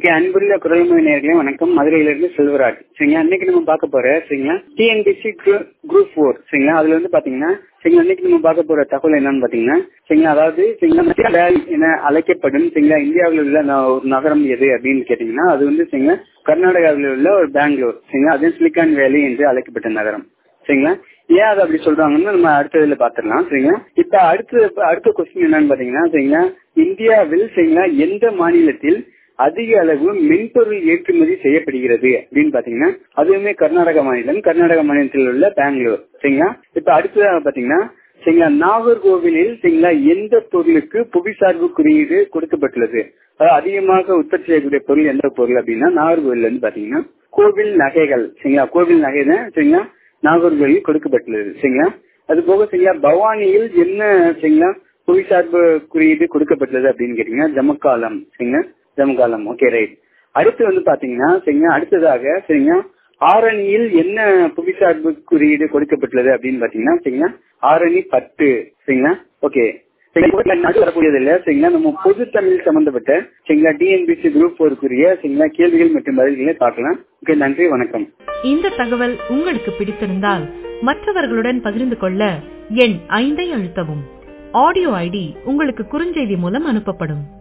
okay அன்புள்ள குரல்மொழி நேர்களே வணக்கம் மதுரையிலிருந்து செல்வராஜ் சரிங்களா இன்னைக்கு நம்ம பார்க்க போற சரிங்களா டிஎன்பிசி குரூப் ஃபோர் சரிங்களா அதுல வந்து பாத்தீங்கன்னா சரிங்களா இன்னைக்கு நம்ம பார்க்க போற தகவல் என்னன்னு பாத்தீங்கன்னா சரிங்களா அதாவது சரிங்களா வேலி என அழைக்கப்படும் சரிங்களா இந்தியாவில் உள்ள ந- ஒரு நகரம் எது அப்படின்னு கேட்டீங்கன்னா அது வந்து சரிங்களா கர்நாடகாவில் உள்ள ஒரு பெங்களூர் சரிங்களா அது சிலிக்கான் வேலி என்று அழைக்கப்பட்ட நகரம் சரிங்களா ஏன் அதை அப்படி சொல்றாங்கன்னு நம்ம அடுத்ததுல பாத்துடலாம் சரிங்களா இப்ப அடுத்த அடுத்த கொஸ்டின் என்னன்னு பாத்தீங்கன்னா சரிங்களா இந்தியாவில் சரிங்களா எந்த மாநிலத்தில் அதிக அளவு மென்பொருள் ஏற்றுமதி செய்யப்படுகிறது அப்படின்னு பாத்தீங்கன்னா அதுவுமே கர்நாடக மாநிலம் கர்நாடக மாநிலத்தில் உள்ள பெங்களூர் சரிங்களா இப்ப அடுத்ததாக பாத்தீங்கன்னா சரிங்களா நாகர்கோவிலில் சரிங்களா எந்த பொருளுக்கு புவிசார்பு குறியீடு கொடுக்கப்பட்டுள்ளது அதாவது அதிகமாக உற்பத்தி செய்யக்கூடிய பொருள் எந்த பொருள் அப்படின்னா நாகர்கோவில் வந்து பாத்தீங்கன்னா கோவில் நகைகள் சரிங்களா கோவில் நகை தான் சரிங்களா நாகர்கோவில் கொடுக்கப்பட்டுள்ளது சரிங்களா அது போக சரிங்களா பவானியில் என்ன சரிங்களா புவிசார்பு குறியீடு கொடுக்கப்பட்டுள்ளது அப்படின்னு கேட்டீங்கன்னா ஜமக்காலம் சரிங்களா ஜமக்காலம் ஓகே ரைட் அடுத்து வந்து பாத்தீங்கன்னா சரிங்களா அடுத்ததாக சரிங்களா ஆரணியில் என்ன புவிசார்பு குறியீடு கொடுக்கப்பட்டுள்ளது அப்படின்னு பாத்தீங்கன்னா சரிங்களா ஆரணி பத்து சரிங்களா ஓகே வரக்கூடியது இல்ல சரிங்களா நம்ம பொது தமிழ் சம்பந்தப்பட்ட சரிங்களா டிஎன்பிசி குரூப் போருக்குரிய சரிங்களா கேள்விகள் மற்றும் பதில்களை பார்க்கலாம் ஓகே நன்றி வணக்கம் இந்த தகவல் உங்களுக்கு பிடித்திருந்தால் மற்றவர்களுடன் பகிர்ந்து கொள்ள எண் ஐந்தை அழுத்தவும் ஆடியோ ஐடி உங்களுக்கு குறுஞ்செய்தி மூலம் அனுப்பப்படும்